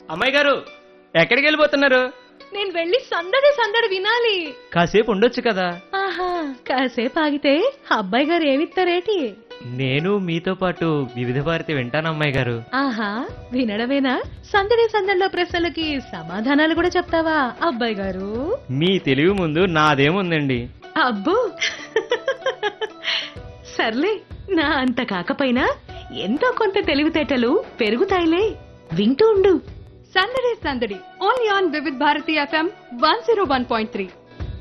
అమ్మాయి గారు ఎక్కడికి వెళ్ళిపోతున్నారు నేను వెళ్ళి సందడి సందడి వినాలి కాసేపు ఉండొచ్చు కదా ఆహా కాసేపు ఆగితే అబ్బాయి గారు ఏమిస్తారేటి నేను మీతో పాటు వివిధ భారతి వింటాను అమ్మాయి గారు ఆహా వినడమేనా సందడి సందడిలో ప్రశ్నలకి సమాధానాలు కూడా చెప్తావా అబ్బాయి గారు మీ తెలివి ముందు నాదేముందండి అబ్బో సర్లే నా అంత కాకపోయినా ఎంతో కొంత తెలివితేటలు పెరుగుతాయిలే వింటూ ఉండు సందడి సందడి only on Vividh Bharati FM one zero one point three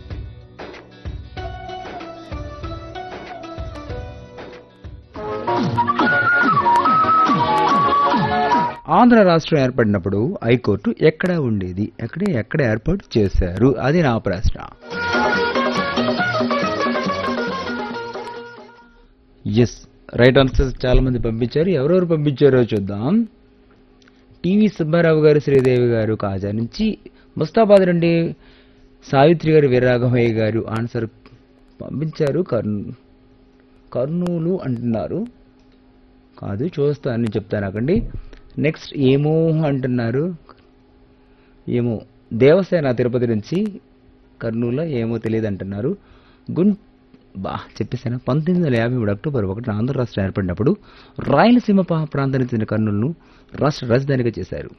Andhra రాష్ట్రం ఏర్పడినప్పుడు హైకోర్టు ఎక్కడ ఉండేది ఎక్కడే ఎక్కడ ఏర్పాటు చేశారు అది నా ప్రశ్న ఎస్ రైట్ ఆన్సర్స్ చాలా మంది పంపించారు ఎవరెవరు పంపించారో చూద్దాం టీవీ సుబ్బారావు గారు శ్రీదేవి గారు కాజా నుంచి ముస్తాబాద్ నుండి సావిత్రి గారు వీరరాఘవయ్య గారు ఆన్సర్ పంపించారు కర్నూ కర్నూలు అంటున్నారు కాదు చూస్తానని చెప్తాను అకండి నెక్స్ట్ ఏమో అంటున్నారు ఏమో దేవసేన తిరుపతి నుంచి కర్నూలులో ఏమో తెలియదు అంటున్నారు గుం బా చెప్పేసాను పంతొమ్మిది వందల యాభై మూడు అక్టోబర్ ఒకటిన ఆంధ్ర రాష్ట్రం ఏర్పడినప్పుడు రాయలసీమ పా- ప్రాంతానికి చెందిన కర్నూలును రాష్ట్ర రాజధానిగా చేశారు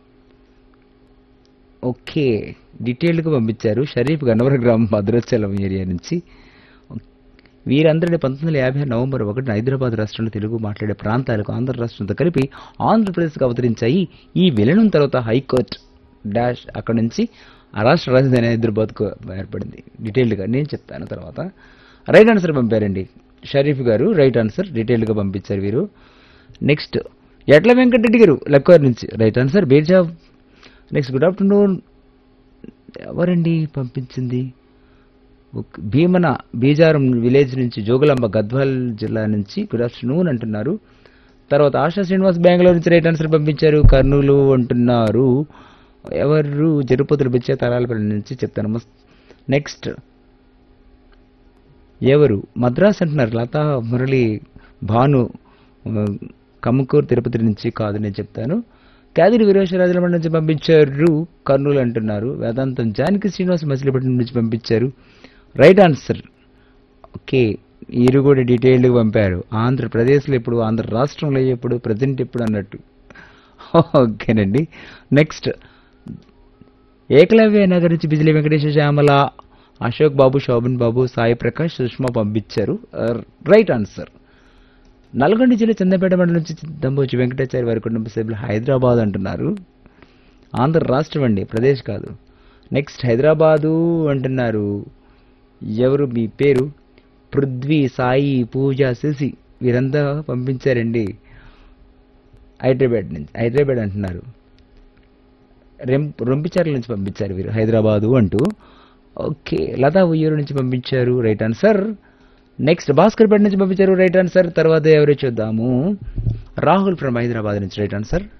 ఓకే డీటెయిల్డ్గా పంపించారు షరీఫ్ గన్నవరం గ్రామం భద్రాచలం ఏరియా నుంచి వీరందరినీ పంతొమ్మిది వందల యాభై ఆరు నవంబర్ ఒకటిన హైదరాబాద్ రాష్ట్రంలో తెలుగు మాట్లాడే ప్రాంతాలకు ఆంధ్ర రాష్ట్రంతో కలిపి ఆంధ్రప్రదేశ్కి అవతరించాయి ఈ విలీనం తర్వాత హైకోర్టు డాష్ అక్కడ నుంచి ఆ రాష్ట్ర రాజధాని హైదరాబాద్కు ఏర్పడింది డీటెయిల్డ్గా నేను చెప్తాను తర్వాత రైట్ ఆన్సర్ పంపారండి షరీఫ్ గారు రైట్ ఆన్సర్ డీటెయిల్డ్గా పంపించారు వీరు నెక్స్ట్ ఎట్ల వెంకటరెడ్డి గారు లక్కోర్ నుంచి రైట్ ఆన్సర్ బీర్జా నెక్స్ట్ గుడ్ ఆఫ్టర్నూన్ ఎవరండి పంపించింది ఓకే. భీమన బీజారం విలేజ్ నుంచి జోగులాంబ గద్వాల్ జిల్లా నుంచి గుడ్ ఆఫ్టర్నూన్ అంటున్నారు తర్వాత ఆశా శ్రీనివాస్ బెంగళూరు నుంచి రైట్ ఆన్సర్ పంపించారు కర్నూలు అంటున్నారు ఎవరు జరుపతులు బిచ్చే తరాలపల్లి నుంచి చెప్తాను మస్- నెక్స్ట్ ఎవరు మద్రాస్ అంటున్నారు లతా మురళి భాను ఆ, కమ్మకూరు తిరుపతి నుంచి కాదు నేను చెప్తాను కాదిరి వీరేశ్వరాజుల నుంచి పంపించారు కర్నూలు అంటున్నారు వేదాంతం జానకి శ్రీనివాస్ మచిలీపట్నం నుంచి పంపించారు రైట్ ఆన్సర్ ఓకే వీరు కూడా డీటెయిల్డ్గా పంపారు ఆంధ్రప్రదేశ్లో ఇప్పుడు ఆంధ్ర రాష్ట్రంలో ఎప్పుడు ప్రజెంట్ ఎప్పుడు అన్నట్టు ఓకేనండి నెక్స్ట్ ఏకలవ్య నగర్ నుంచి బిజిలీ వెంకటేశ్వర శ్యామల అశోక్ బాబు శోభన్ బాబు సాయి ప్రకాష్ సుష్మా పంపించారు రైట్ ఆన్సర్ నల్గొండ జిల్లా చందపేట మండలం నుంచి దంబోజి వెంకటాచారి వారి కుటుంబ సభ్యులు హైదరాబాద్ అంటున్నారు ఆంధ్ర రాష్ట్రం అండి ప్రదేశ్ కాదు నెక్స్ట్ హైదరాబాదు అంటున్నారు ఎవరు మీ పేరు పృథ్వీ సాయి పూజ శశి వీరంతా పంపించారండి హైదరాబాద్ నుంచి హైదరాబాద్ అంటున్నారు రెం రొంపిచర్ల నుంచి పంపించారు వీరు హైదరాబాదు అంటూ ఓకే లతా ఉయ్యూరు నుంచి పంపించారు రైట్ ఆన్సర్ నెక్స్ట్ భాస్కర్పేట నుంచి పంపించారు రైట్ ఆన్సర్ తర్వాత ఎవరు చూద్దాము రాహుల్ ఫ్రమ్ హైదరాబాద్ నుంచి రైట్ ఆన్సర్